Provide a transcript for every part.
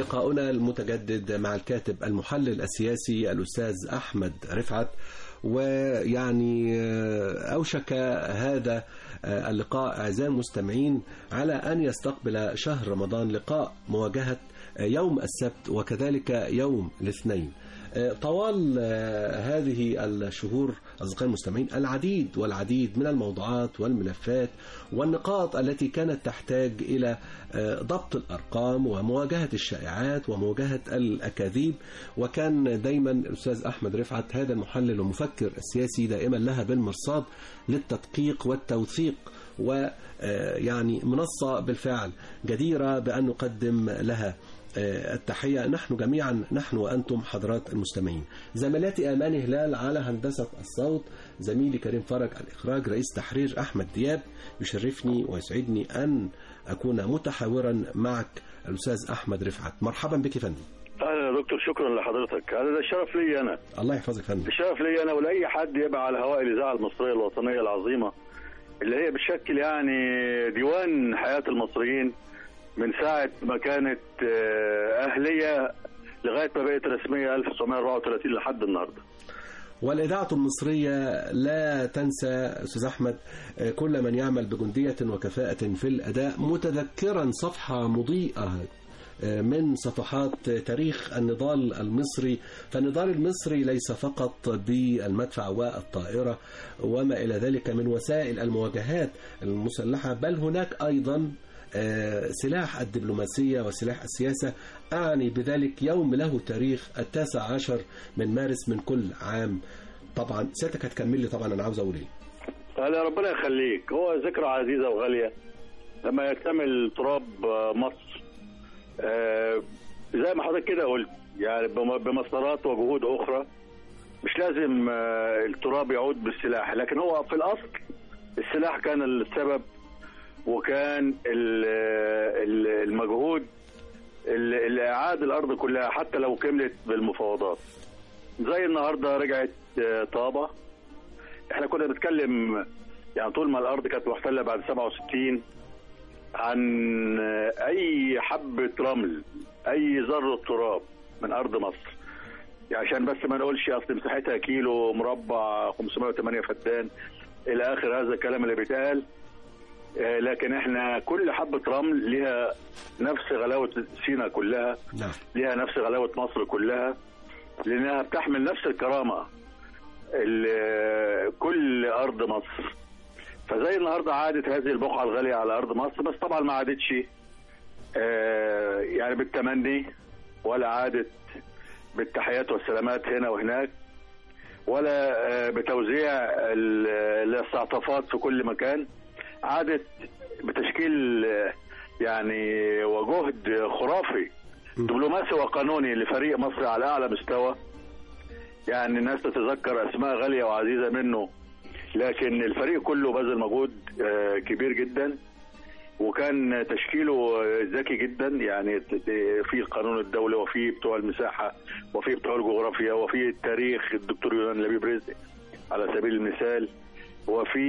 لقاؤنا المتجدد مع الكاتب المحلل السياسي الأستاذ أحمد رفعت ويعني أوشك هذا اللقاء أعزائي المستمعين على أن يستقبل شهر رمضان لقاء مواجهة يوم السبت وكذلك يوم الاثنين طوال هذه الشهور أصدقائي المستمعين العديد والعديد من الموضوعات والملفات والنقاط التي كانت تحتاج إلى ضبط الأرقام ومواجهة الشائعات ومواجهة الأكاذيب وكان دايما الأستاذ أحمد رفعت هذا المحلل والمفكر السياسي دائما لها بالمرصاد للتدقيق والتوثيق ويعني منصة بالفعل جديرة بأن نقدم لها التحية نحن جميعا نحن وأنتم حضرات المستمعين زميلاتي أمان هلال على هندسة الصوت زميلي كريم فرج الإخراج رئيس تحرير أحمد دياب يشرفني ويسعدني أن أكون متحاورا معك الأستاذ أحمد رفعت مرحبا بك فندم اهلا يا دكتور شكرا لحضرتك هذا ده الشرف لي انا الله يحفظك فندم الشرف لي انا ولاي حد يبقى على هواء الاذاعه المصريه الوطنيه العظيمه اللي هي بتشكل يعني ديوان حياه المصريين من ساعه ما كانت اهليه لغايه ما بقت رسميه 1934 لحد النهارده والإذاعة المصرية لا تنسى أستاذ أحمد كل من يعمل بجندية وكفاءة في الأداء متذكرا صفحة مضيئة من صفحات تاريخ النضال المصري فالنضال المصري ليس فقط بالمدفع والطائرة وما إلى ذلك من وسائل المواجهات المسلحة بل هناك أيضا سلاح الدبلوماسية وسلاح السياسة أعني بذلك يوم له تاريخ التاسع عشر من مارس من كل عام طبعا سيادتك هتكمل لي طبعا أنا عاوز أقول إيه هلا ربنا يخليك هو ذكرى عزيزة وغالية لما يكتمل تراب مصر زي ما حضرتك كده قلت يعني بمسارات وجهود أخرى مش لازم التراب يعود بالسلاح لكن هو في الأصل السلاح كان السبب وكان المجهود اللي اعاد الارض كلها حتى لو كملت بالمفاوضات زي النهارده رجعت طابه احنا كنا بنتكلم يعني طول ما الارض كانت محتله بعد 67 عن اي حبه رمل اي ذره تراب من ارض مصر يعني عشان بس ما نقولش اصل مساحتها كيلو مربع 508 فدان الى اخر هذا الكلام اللي بيتقال لكن احنا كل حبة رمل ليها نفس غلاوة سينا كلها نعم. ليها نفس غلاوة مصر كلها لانها بتحمل نفس الكرامة كل ارض مصر فزي النهاردة عادت هذه البقعة الغالية على ارض مصر بس طبعا ما عادتش يعني بالتمني ولا عادت بالتحيات والسلامات هنا وهناك ولا بتوزيع الاستعطافات في كل مكان عادت بتشكيل يعني وجهد خرافي دبلوماسي وقانوني لفريق مصر على اعلى مستوى يعني الناس تتذكر اسماء غاليه وعزيزه منه لكن الفريق كله بذل مجهود كبير جدا وكان تشكيله ذكي جدا يعني في القانون الدولي وفي بتوع المساحه وفي بتوع الجغرافيا وفي التاريخ الدكتور يونان لبيب رزق على سبيل المثال وفي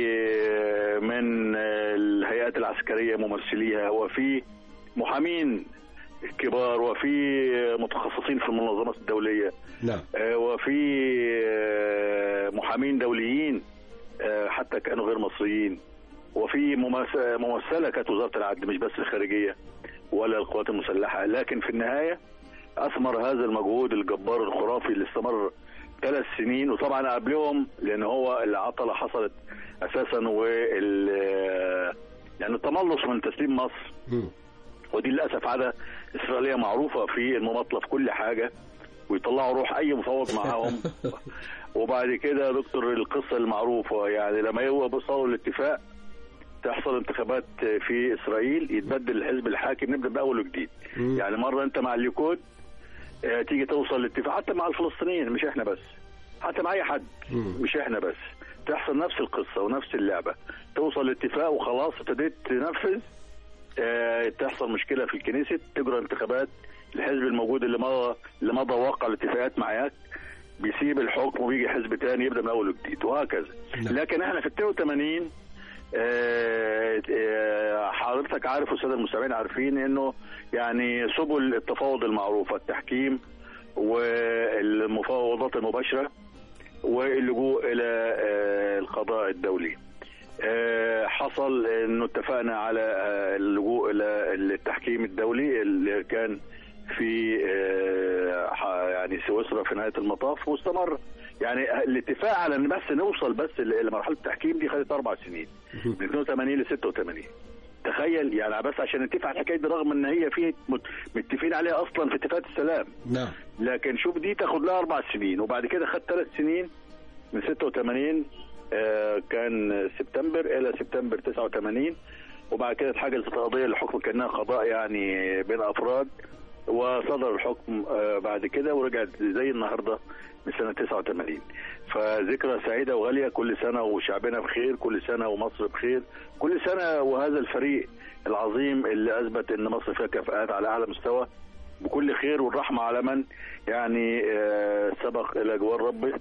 من الهيئات العسكريه ممثليها وفي محامين كبار وفي متخصصين في المنظمات الدوليه نعم وفي محامين دوليين حتى كانوا غير مصريين وفي ممثله كانت وزاره العدل مش بس الخارجيه ولا القوات المسلحه لكن في النهايه اثمر هذا المجهود الجبار الخرافي اللي استمر ثلاث سنين وطبعا قبلهم لان هو العطله حصلت اساسا وال يعني التملص من تسليم مصر ودي للاسف عاده اسرائيليه معروفه في المماطله في كل حاجه ويطلعوا روح اي مفاوض معاهم وبعد كده يا دكتور القصه المعروفه يعني لما يوصلوا الاتفاق تحصل انتخابات في اسرائيل يتبدل الحزب الحاكم نبدا باول وجديد يعني مره انت مع الليكود تيجي توصل لاتفاق حتى مع الفلسطينيين مش احنا بس حتى مع اي حد مش احنا بس تحصل نفس القصه ونفس اللعبه توصل لاتفاق وخلاص ابتديت تنفذ اه تحصل مشكله في الكنيسة تجرى انتخابات الحزب الموجود اللي مضى اللي مضى وقع الاتفاقات معاك بيسيب الحكم وبيجي حزب تاني يبدا من اول وجديد وهكذا نعم. لكن احنا في 82 آه، آه، حضرتك عارف والساده المستمعين عارفين انه يعني سبل التفاوض المعروفه التحكيم والمفاوضات المباشره واللجوء الى آه، القضاء الدولي آه، حصل انه اتفقنا على آه، اللجوء الى التحكيم الدولي اللي كان في آه، ح- يعني سويسرا في نهايه المطاف واستمر يعني الاتفاق على ان بس نوصل بس ل- لمرحله التحكيم دي خدت اربع سنين من 82 ل 86 تخيل يعني بس عشان نتفق على الحكايه دي رغم ان هي في مت- متفقين عليها اصلا في اتفاقات السلام نعم لكن شوف دي تاخد لها اربع سنين وبعد كده خد ثلاث سنين من 86 آه، كان سبتمبر الى سبتمبر 89 وبعد كده اتحجزت قضيه لحكم كانها قضاء يعني بين افراد وصدر الحكم آه، بعد كده ورجعت زي النهارده من سنه 89 فذكرى سعيده وغاليه كل سنه وشعبنا بخير كل سنه ومصر بخير كل سنه وهذا الفريق العظيم اللي اثبت ان مصر فيها كفاءات على اعلى مستوى بكل خير والرحمه على من يعني آه، سبق الى جوار ربه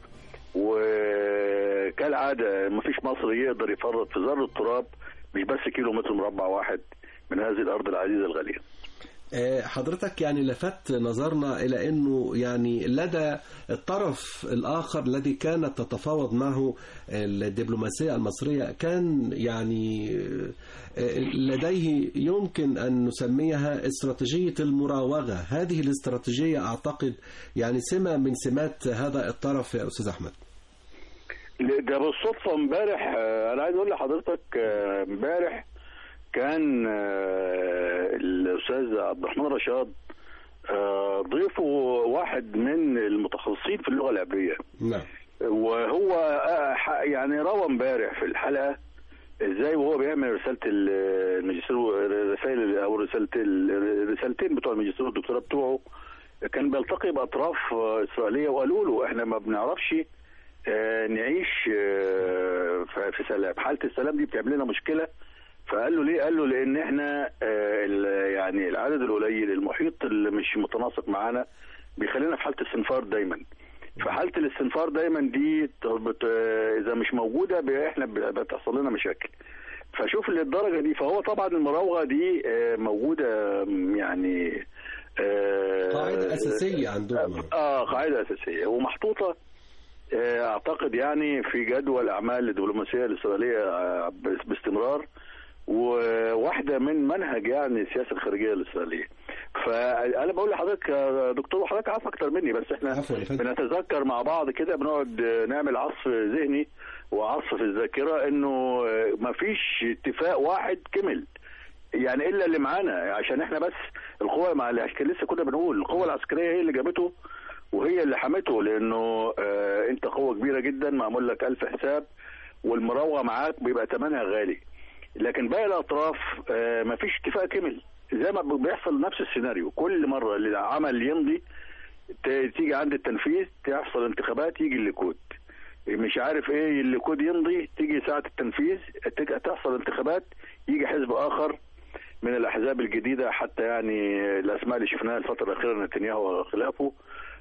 وكالعاده مفيش مصري يقدر يفرط في ذره تراب مش بس كيلو متر مربع واحد من هذه الارض العزيزه الغاليه آه، حضرتك يعني لفت نظرنا إلى أنه يعني لدى الطرف الآخر الذي كانت تتفاوض معه الدبلوماسية المصرية كان يعني آه، لديه يمكن أن نسميها استراتيجية المراوغة هذه الاستراتيجية أعتقد يعني سمة من سمات هذا الطرف يا أستاذ أحمد ده بالصدفه امبارح آه، انا عايز اقول لحضرتك آه، امبارح كان آه، الاستاذ عبد الرحمن رشاد آه، ضيفه واحد من المتخصصين في اللغه العبريه نعم وهو آه، ح- يعني روى امبارح في الحلقه ازاي وهو بيعمل رساله ال- الماجستير رسائل او رساله الرسالتين بتوع الماجستير والدكتوراه بتوعه كان بيلتقي باطراف آه، اسرائيليه وقالوا له احنا ما بنعرفش آه، نعيش آه، ف- في سلام حاله السلام دي بتعمل لنا مشكله فقال له ليه قال له لان احنا آه، ال- يعني العدد القليل المحيط اللي مش متناسق معانا بيخلينا في حاله استنفار دايما فحاله الاستنفار دايما دي ت- بت- اذا مش موجوده ب- احنا ب- بتحصل لنا مشاكل فشوف للدرجه دي فهو طبعا المراوغه دي آه، موجوده م، يعني آه، قاعدة أساسية عندهم اه قاعده اساسيه ومحطوطه آه، اعتقد يعني في جدول الاعمال الدبلوماسيه الاسرائيليه آه، بس- باستمرار وواحده من منهج يعني السياسه الخارجيه الاسرائيليه فانا بقول لحضرتك يا دكتور وحضرتك عارف اكتر مني بس احنا عفوا يا فندم. بنتذكر مع بعض كده بنقعد آه، نعمل عصف ذهني وعصف في الذاكره انه ما فيش اتفاق واحد كمل يعني الا اللي معانا عشان احنا بس القوى مع اللي كان لسه كنا بنقول القوه العسكريه هي اللي جابته وهي اللي حمته لانه آه انت قوه كبيره جدا معمول لك الف حساب والمراوغه معاك بيبقى ثمنها غالي لكن باقي الاطراف آه مفيش اتفاق كمل زي ما بيحصل نفس السيناريو كل مره اللي عمل يمضي ت- تيجي عند التنفيذ تحصل انتخابات يجي الليكود مش عارف ايه الليكود يمضي تيجي ساعه التنفيذ تج- تحصل انتخابات يجي حزب اخر من الاحزاب الجديده حتى يعني الاسماء اللي شفناها الفتره الاخيره نتنياهو وخلافه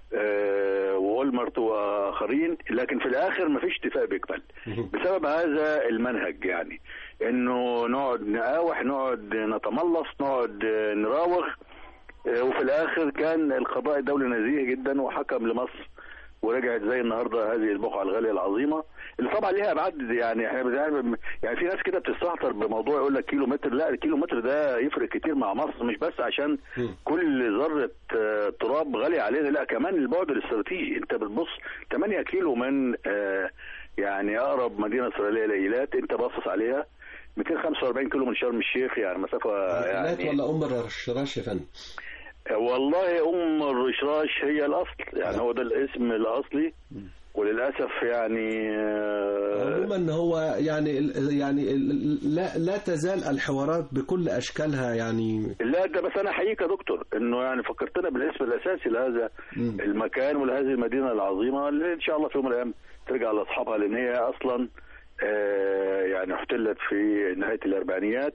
آه، وولمرت واخرين لكن في الاخر مفيش اتفاق بيكمل بسبب هذا المنهج يعني انه نقعد نقاوح نقعد نتملص نقعد آه، نراوغ آه، وفي الاخر كان القضاء الدولي نزيه جدا وحكم لمصر ورجعت زي النهارده هذه البقعه الغاليه العظيمه اللي طبعا ليها ابعاد يعني احنا بنعمل- يعني في ناس كده بتستهتر بموضوع يقول لك كيلو متر لا الكيلو متر ده يفرق كتير مع مصر مش بس عشان مم. كل ذره آه، تراب غالي علينا لا كمان البعد الاستراتيجي انت بتبص 8 كيلو من آه، يعني اقرب مدينه اسرائيليه لايلات انت باصص عليها 245 كيلو من شرم الشيخ يعني مسافه لا يعني ولا أم الرشراش يا فندم والله ام الرشراش هي الاصل يعني هو ده الاسم الاصلي وللاسف يعني آه، عموما هو يعني يعني لا لا تزال الحوارات بكل اشكالها يعني لا ده بس انا احييك يا دكتور انه يعني فكرتنا بالاسم الاساسي لهذا مم. المكان ولهذه المدينه العظيمه اللي ان شاء الله في يوم من الايام ترجع لاصحابها لان هي اصلا آه، يعني احتلت في نهايه الاربعينيات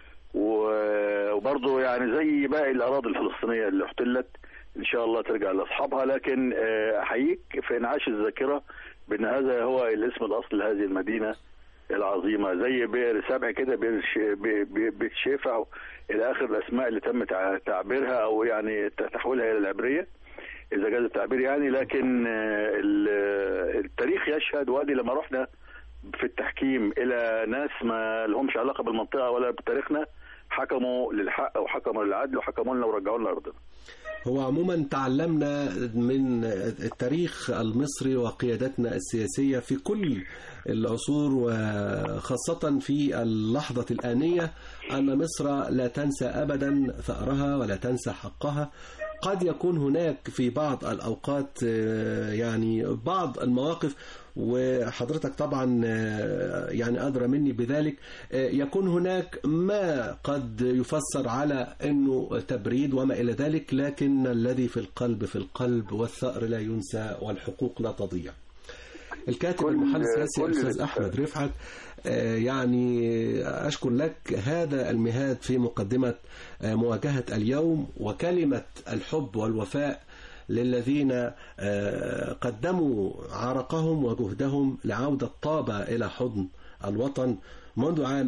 و- وبرضه يعني زي باقي الاراضي الفلسطينيه اللي احتلت ان شاء الله ترجع لاصحابها لكن آه، احييك في انعاش الذاكره بان هذا هو الاسم الاصلي لهذه المدينه العظيمه زي بئر سبع كده بئر ش- ب- ب- بيت شفع الى اخر الاسماء اللي تم تع- تعبيرها او يعني تحويلها الى العبريه اذا جاز التعبير يعني لكن آه، ال- التاريخ يشهد وادي لما رحنا في التحكيم الى ناس ما لهمش علاقه بالمنطقه ولا بتاريخنا حكموا للحق وحكموا للعدل وحكموا لنا ورجعوا لنا ارضنا هو عموما تعلمنا من التاريخ المصري وقيادتنا السياسية في كل العصور وخاصة في اللحظة الآنية أن مصر لا تنسى أبدا ثأرها ولا تنسى حقها قد يكون هناك في بعض الأوقات آه، يعني بعض المواقف وحضرتك طبعا آه، يعني أدرى مني بذلك آه، يكون هناك ما قد يفسر على أنه تبريد وما إلى ذلك لكن الذي في القلب في القلب والثأر لا ينسى والحقوق لا تضيع الكاتب كل- المحلل السياسي كل الأستاذ الاتفاق. أحمد رفعت آه، يعني أشكر لك هذا المهاد في مقدمة آه، مواجهة اليوم وكلمة الحب والوفاء للذين آه، قدموا عرقهم وجهدهم لعودة طابة إلى حضن الوطن منذ عام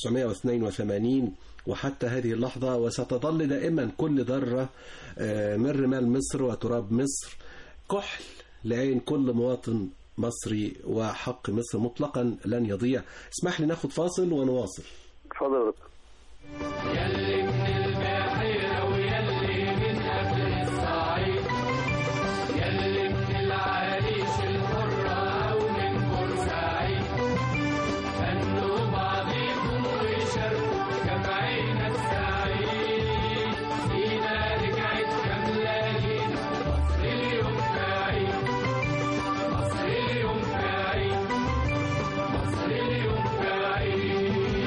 1982 وحتى هذه اللحظة وستظل دائما كل ذرة آه، من رمال مصر وتراب مصر كحل لعين كل مواطن مصري وحق مصر مطلقا لن يضيع اسمح لي ناخد فاصل ونواصل اتفضل يا دكتور. يلي من البحيرة ويلي من قبل الصعيد يلي من العريش الحرة أو من بورسعيد هنوا بعضيكم وشاركوا جمعينا السعيد سينا رجعت كاملة لينا مصر اليوم بعيد مصر اليوم بعيد مصر اليوم بعيد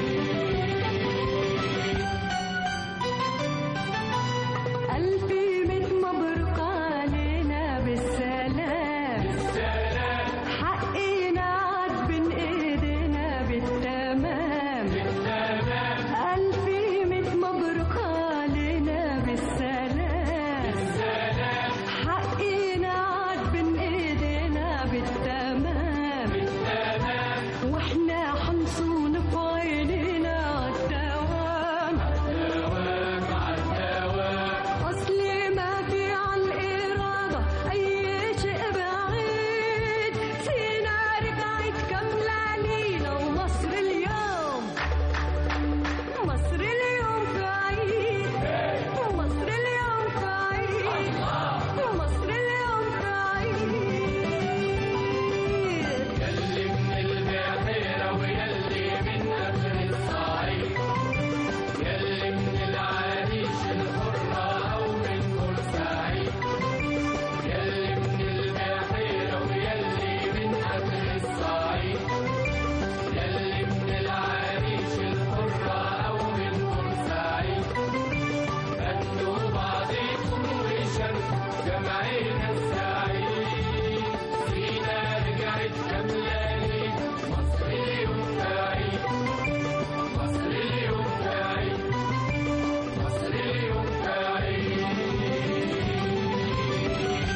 ألف ميت مبروك علينا بالسلام حقنا عاد بين ايدينا بالتمام ألف ميت مبروك علينا بالسلام حقنا عاد بين ايدينا بالتمام واحنا حنصون في عينينا عالدوام أصلي ما في عن الإرادة أي شيء بعيد سينا رجعت كاملة لينا ومصر اليوم مصر اليوم في عيد ومصر اليوم في عيد ومصر اليوم في عيد يلي من البحيرة ويلي من قبل الصعيد يلي من العريش الحرة أو من بورسعيد يلي من البحيرة ويلي من قبل الصعيد يلي من العريش الحرة أو من بورسعيد هنوا بعضيكم وشاركوا جمعينا السعيد سينا رجعت كاملة لينا مصر اليوم بعيد مصر اليوم بعيد مصر اليوم بعيد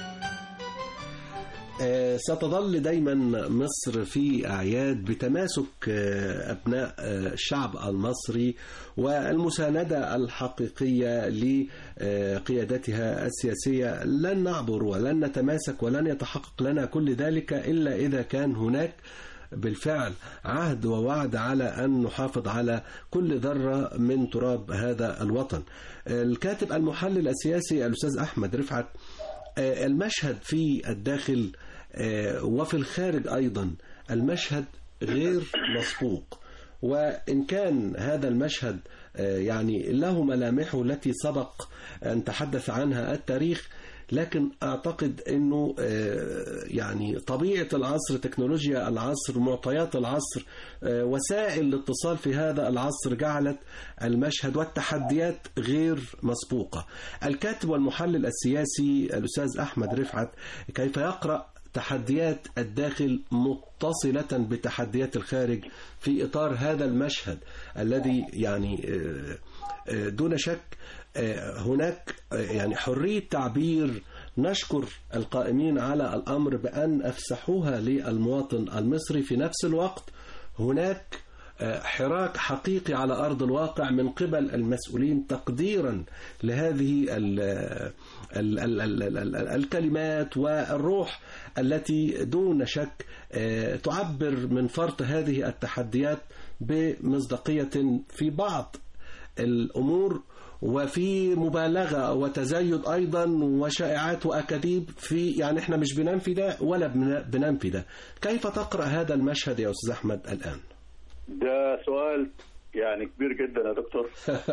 آه، ستظل دايما مصر في أعياد بتماسك آه، أبناء آه، الشعب المصري والمساندة الحقيقية لقيادتها السياسية لن نعبر ولن نتماسك ولن يتحقق لنا كل ذلك إلا إذا كان هناك بالفعل عهد ووعد على أن نحافظ على كل ذرة من تراب هذا الوطن الكاتب المحلل السياسي الأستاذ أحمد رفعت آه، المشهد في الداخل آه، وفي الخارج أيضا المشهد غير مسبوق وإن كان هذا المشهد آه، يعني له ملامحه التي سبق أن تحدث عنها التاريخ لكن أعتقد أنه آه، يعني طبيعة العصر تكنولوجيا العصر معطيات العصر آه، وسائل الاتصال في هذا العصر جعلت المشهد والتحديات غير مسبوقة الكاتب والمحلل السياسي الأستاذ أحمد رفعت كيف يقرأ تحديات الداخل متصلة بتحديات الخارج في إطار هذا المشهد الذي يعني آه، آه، دون شك آه، هناك آه، يعني حرية تعبير نشكر القائمين على الأمر بأن أفسحوها للمواطن المصري في نفس الوقت هناك آه، حراك حقيقي على أرض الواقع من قبل المسؤولين تقديرا لهذه ال ال ال ال ال ال الكلمات والروح التي دون شك آه، تعبر من فرط هذه التحديات بمصداقية في بعض الأمور وفي مبالغة وتزايد أيضا وشائعات وأكاذيب في يعني احنا مش بننفي ده ولا بن- بننفي ده كيف تقرأ هذا المشهد يا أستاذ أحمد الآن؟ ده سؤال يعني كبير جدا يا دكتور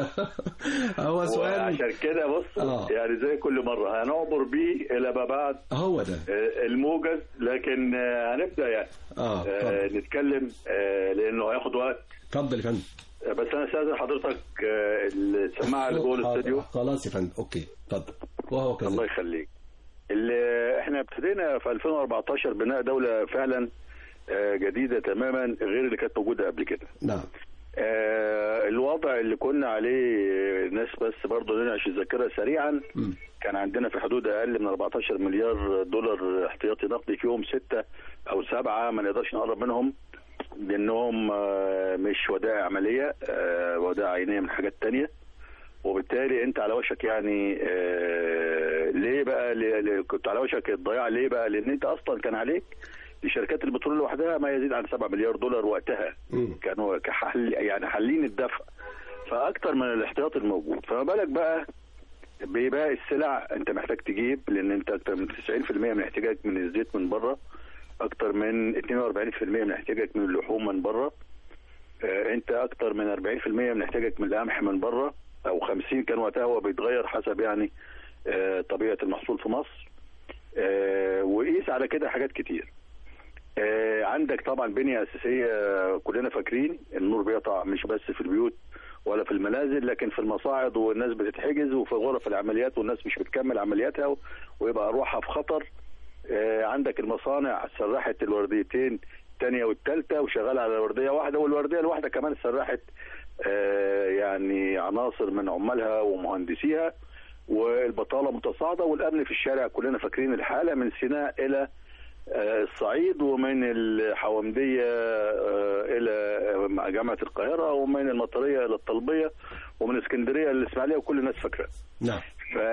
هو سؤال وعشان كده بص آه. يعني زي كل مره هنعبر بيه الى ما بعد هو ده آه، الموجز لكن آه، هنبدا يعني اه آه، اتفضل نتكلم آه، لانه هياخد وقت اتفضل يا فندم آه، بس انا استاذن حضرتك آه، السماعه اللي جوه الاستوديو خلاص يا فندم اوكي اتفضل وهو الله كذلك يخليك اللي احنا ابتدينا في 2014 بناء دوله فعلا آه، جديده تماما غير اللي كانت موجوده قبل كده نعم آه، الوضع اللي كنا عليه آه، ناس بس برضه ننعش الذاكره سريعا مم. كان عندنا في حدود اقل من 14 مليار دولار احتياطي نقدي فيهم ستة او سبعة ما نقدرش نقرب منهم لانهم آه، مش ودائع عمليه آه، ودائع عينيه من حاجات تانية وبالتالي انت على وشك يعني آه، ليه بقى ليه ليه- كنت على وشك الضياع ليه بقى لان انت اصلا كان عليك لشركات البترول لوحدها ما يزيد عن 7 مليار دولار وقتها مم. كانوا كحل يعني حالين الدفع فاكتر من الاحتياط الموجود فما بالك بقى بباقي السلع انت محتاج تجيب لان انت اكتر من 90% من احتياجك من الزيت من بره اكتر من 42% من احتياجك من اللحوم من بره آه، انت اكتر من 40% من احتياجك من القمح من بره او 50 كان وقتها هو بيتغير حسب يعني آه، طبيعه المحصول في مصر آه، وقيس على كده حاجات كتير آه، عندك طبعا بنيه اساسيه كلنا فاكرين النور بيقطع مش بس في البيوت ولا في المنازل لكن في المصاعد والناس بتتحجز وفي غرف العمليات والناس مش بتكمل عملياتها و- ويبقى ارواحها في خطر آه، عندك المصانع سرحت الورديتين الثانيه والثالثه وشغاله على ورديه واحده والورديه الواحده كمان سرحت آه، يعني عناصر من عمالها ومهندسيها والبطاله متصاعده والامن في الشارع كلنا فاكرين الحاله من سيناء الى آه، الصعيد ومن الحومديه آه، الى آه، جامعه القاهره ومن المطريه الى الطلبيه ومن اسكندريه للاسماعيليه وكل الناس فاكره نعم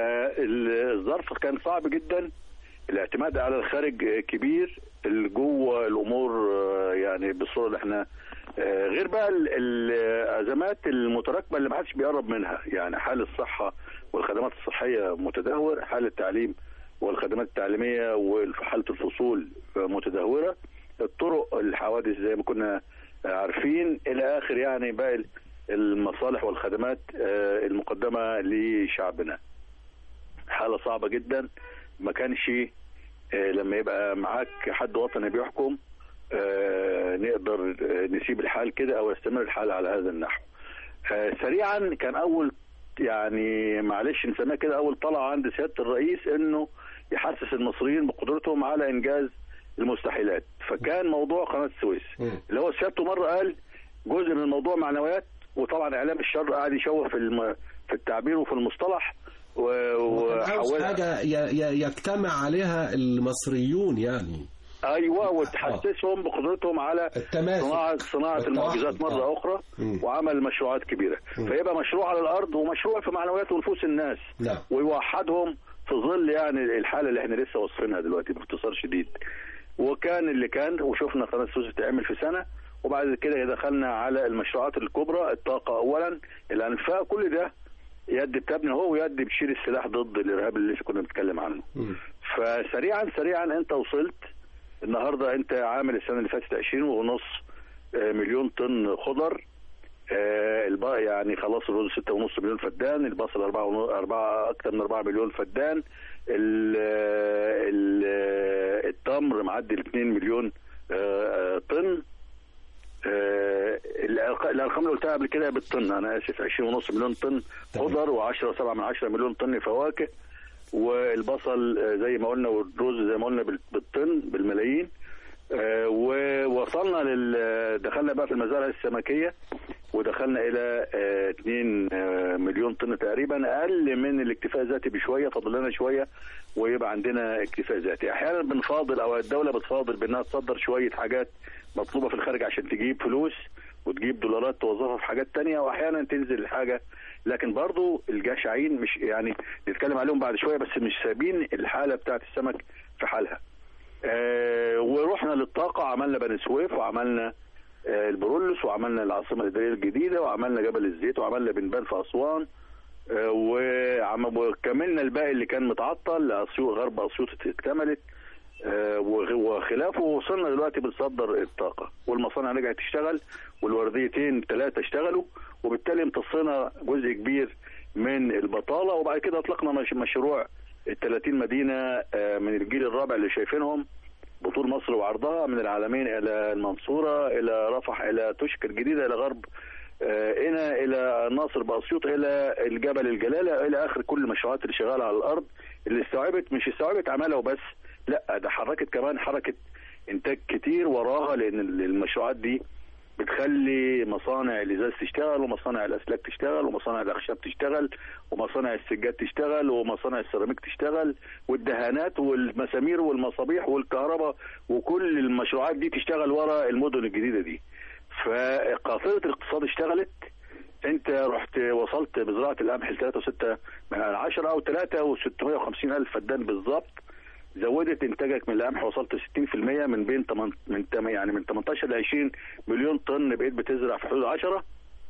فالظرف كان صعب جدا الاعتماد على الخارج كبير اللي جوه الامور آه، يعني بالصوره اللي احنا آه، غير بقى ال- الازمات المتراكمه اللي ما حدش بيقرب منها يعني حال الصحه والخدمات الصحيه متدهور حال التعليم والخدمات التعليميه وحاله الفصول متدهوره الطرق الحوادث زي ما كنا عارفين الى اخر يعني باقي المصالح والخدمات آه، المقدمه لشعبنا حاله صعبه جدا ما كانش آه، لما يبقى معاك حد وطني بيحكم آه، نقدر آه، نسيب الحال كده او يستمر الحال على هذا النحو آه، سريعا كان اول يعني معلش نسميها كده اول طلعه عند سياده الرئيس انه يحسس المصريين بقدرتهم على انجاز المستحيلات فكان موضوع قناه السويس مم. اللي هو سيادته مره قال جزء من الموضوع معنويات وطبعا اعلام الشر قاعد يشوه في الم... في التعبير وفي المصطلح و... وكان عاوز وحولها حاجة ي- ي- يجتمع عليها المصريون يعني ايوه وتحسسهم بقدرتهم على التماسك صناعه صناعه والتوحد. المعجزات مره آه. اخرى مم. وعمل مشروعات كبيره مم. فيبقى مشروع على الارض ومشروع في معنويات ونفوس الناس نعم ويوحدهم في ظل يعني الحاله اللي احنا لسه واصفينها دلوقتي باختصار شديد وكان اللي كان وشفنا قناه السويس بتعمل في سنه وبعد كده دخلنا على المشروعات الكبرى الطاقه اولا الانفاق كل ده يد بتبني هو ويد بتشيل السلاح ضد الارهاب اللي لسه كنا بنتكلم عنه مم. فسريعا سريعا انت وصلت النهارده انت عامل السنه اللي فاتت 20 ونص آه، مليون طن خضر آه، الباقي يعني خلاص الرز 6.5 مليون فدان البصل 4 4 اكثر من 4 مليون فدان ال- ال- التمر معدي ال 2 مليون آه، آه، طن آه، الأرق- الارقام اللي قلتها قبل كده بالطن انا اسف 20 ونص مليون طن تمام. خضر و10 7 من 10 مليون طن فواكه والبصل آه، زي ما قلنا والرز زي ما قلنا بال- بالطن بالملايين آه، ووصلنا لل دخلنا بقى في المزارع السمكيه ودخلنا الى 2 مليون طن تقريبا اقل من الاكتفاء الذاتي بشويه فاضل لنا شويه ويبقى عندنا اكتفاء ذاتي احيانا بنفاضل او الدوله بتفاضل بانها تصدر شويه حاجات مطلوبه في الخارج عشان تجيب فلوس وتجيب دولارات توظفها في حاجات تانية واحيانا تنزل الحاجه لكن برضو الجشعين مش يعني نتكلم عليهم بعد شويه بس مش سابين الحاله بتاعت السمك في حالها آه ورحنا للطاقه عملنا بني سويف وعملنا آه البرولس وعملنا العاصمه الاداريه الجديده وعملنا جبل الزيت وعملنا بنبان في اسوان آه وعم- وكملنا الباقي اللي كان متعطل اسيوط غرب اسيوط اتكملت آه، وغ- وخلافه وصلنا دلوقتي بنصدر الطاقه والمصانع رجعت تشتغل والورديتين ثلاثه اشتغلوا وبالتالي امتصينا جزء كبير من البطاله وبعد كده اطلقنا مش- مشروع ال 30 مدينه آه، من الجيل الرابع اللي شايفينهم بطول مصر وعرضها من العالمين الى المنصوره الى رفح الى تشك الجديده الى غرب آه، هنا الى ناصر باسيوط الى الجبل الجلاله الى اخر كل المشروعات اللي شغاله على الارض اللي استوعبت مش استوعبت عماله وبس لا ده حركت كمان حركه انتاج كتير وراها لان المشروعات دي بتخلي مصانع الازاز تشتغل ومصانع الاسلاك تشتغل ومصانع الاخشاب تشتغل ومصانع السجاد تشتغل ومصانع السيراميك تشتغل والدهانات والمسامير والمصابيح والكهرباء وكل المشروعات دي تشتغل ورا المدن الجديده دي فقافله الاقتصاد اشتغلت انت رحت وصلت بزراعه القمح ل 3.6 من 10 او 3 و650 الف فدان بالظبط زودت انتاجك من القمح وصلت 60% من بين تمن من تم يعني من 18 ل 20 مليون طن بقيت بتزرع في حدود 10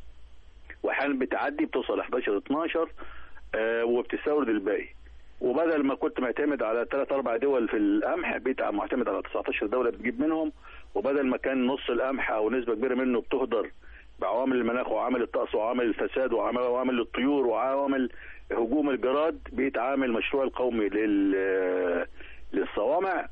واحيانا بتعدي بتوصل 11 12 آه وبتستورد الباقي وبدل ما كنت معتمد على ثلاث اربع دول في القمح بقيت معتمد على 19 دوله بتجيب منهم وبدل ما كان نص القمح او نسبه كبيره منه بتهدر بعوامل المناخ وعوامل الطقس وعوامل الفساد وعوامل وعوامل الطيور وعوامل هجوم الجراد بقيت عامل مشروع القومي لل للصوامع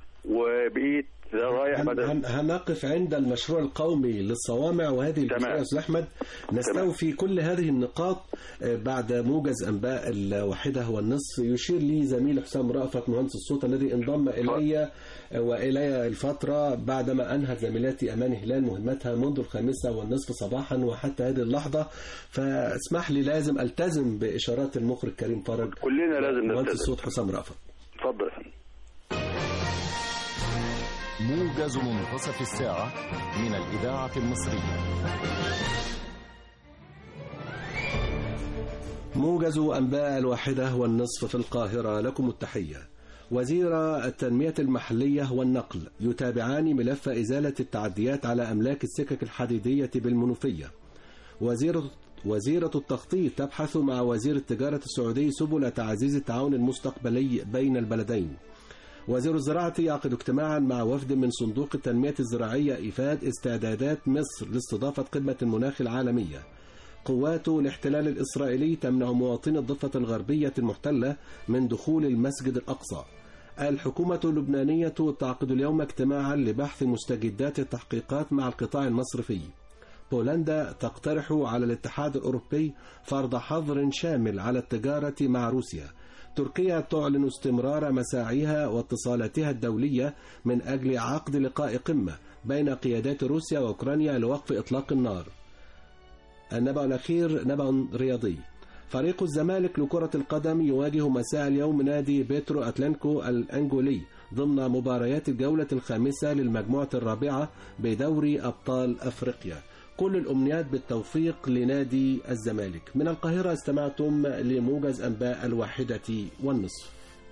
وبقيت رايح هن- بدل هن- هنقف عند المشروع القومي للصوامع وهذه تمام. الجزئية يا أستاذ أحمد نستوفي كل هذه النقاط آه، بعد موجز أنباء الواحدة والنصف يشير لي زميل حسام رأفت مهندس الصوت الذي انضم إلي آه، وإلي الفترة بعدما أنهت زميلاتي أمان هلال مهمتها منذ الخامسة والنصف صباحا وحتى هذه اللحظة فاسمح لي لازم ألتزم بإشارات المخرج كريم فرج كلنا لازم مهندس نلتزم الصوت حسام رأفت اتفضل يا فندم موجز منتصف الساعة من الإذاعة المصرية موجز أنباء الواحدة والنصف في القاهرة لكم التحية وزير التنمية المحلية والنقل يتابعان ملف إزالة التعديات على أملاك السكك الحديدية بالمنوفية وزيرة وزيرة التخطيط تبحث مع وزير التجارة السعودي سبل تعزيز التعاون المستقبلي بين البلدين وزير الزراعة يعقد اجتماعا مع وفد من صندوق التنمية الزراعية إفاد استعدادات مصر لاستضافة قمة المناخ العالمية قوات الاحتلال الإسرائيلي تمنع مواطني الضفة الغربية المحتلة من دخول المسجد الأقصى الحكومة اللبنانية تعقد اليوم اجتماعا لبحث مستجدات التحقيقات مع القطاع المصرفي بولندا تقترح على الاتحاد الأوروبي فرض حظر شامل على التجارة مع روسيا تركيا تعلن استمرار مساعيها واتصالاتها الدولية من أجل عقد لقاء قمة بين قيادات روسيا وأوكرانيا لوقف إطلاق النار النبأ الأخير نبأ رياضي فريق الزمالك لكرة القدم يواجه مساء اليوم نادي بيترو أتلانكو الأنجولي ضمن مباريات الجولة الخامسة للمجموعة الرابعة بدوري أبطال أفريقيا كل الأمنيات بالتوفيق لنادي الزمالك من القاهرة استمعتم لموجز أنباء الواحدة والنصف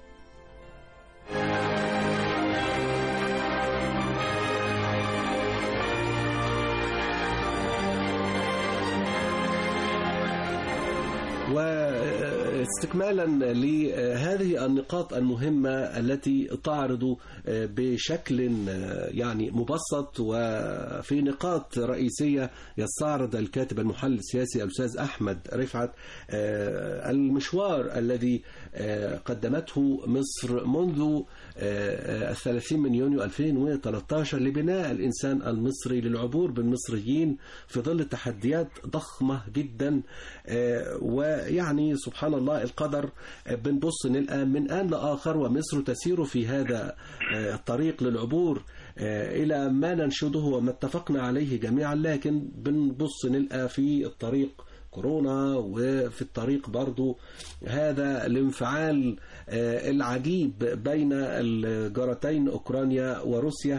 واستكمالا لهذه النقاط المهمة التي تعرض بشكل يعني مبسط وفي نقاط رئيسية يستعرض الكاتب المحلل السياسي الأستاذ أحمد رفعت المشوار الذي قدمته مصر منذ الثلاثين من يونيو 2013 لبناء الإنسان المصري للعبور بالمصريين في ظل تحديات ضخمة جدا ويعني سبحان الله القدر بنبص نلقى من آن لآخر ومصر تسير في هذا الطريق للعبور إلى ما ننشده وما اتفقنا عليه جميعا لكن بنبص نلقى في الطريق كورونا وفي الطريق برضو هذا الانفعال العجيب بين الجارتين أوكرانيا وروسيا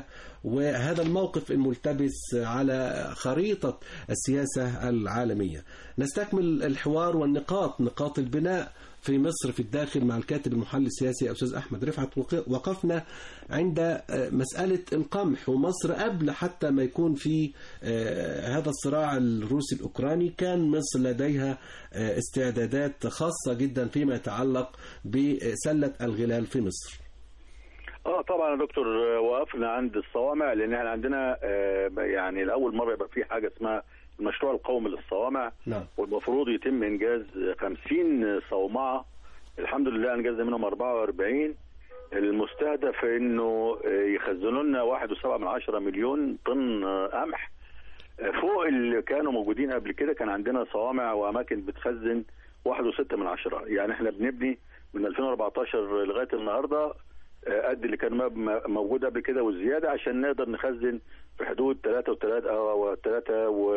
وهذا الموقف الملتبس على خريطة السياسة العالمية نستكمل الحوار والنقاط نقاط البناء في مصر في الداخل مع الكاتب المحلل السياسي أستاذ أحمد رفعت وق- وقفنا عند آه، مسألة القمح ومصر قبل حتى ما يكون في آه، هذا الصراع الروسي الأوكراني كان مصر لديها آه، استعدادات خاصة جدا فيما يتعلق بسلة الغلال في مصر اه طبعا يا دكتور آه، وقفنا عند الصوامع لان احنا عندنا آه، يعني لاول مره يبقى في حاجه اسمها المشروع القومي للصوامع نعم والمفروض يتم انجاز 50 صومعه الحمد لله انجزنا منهم 44 المستهدف انه يخزنوا لنا 1.7 من عشرة مليون طن قمح فوق اللي كانوا موجودين قبل كده كان عندنا صوامع واماكن بتخزن 1.6 من عشرة يعني احنا بنبني من 2014 لغايه النهارده قد اللي كان مب- موجود قبل كده والزياده عشان نقدر نخزن في حدود 3 و3 او 3 و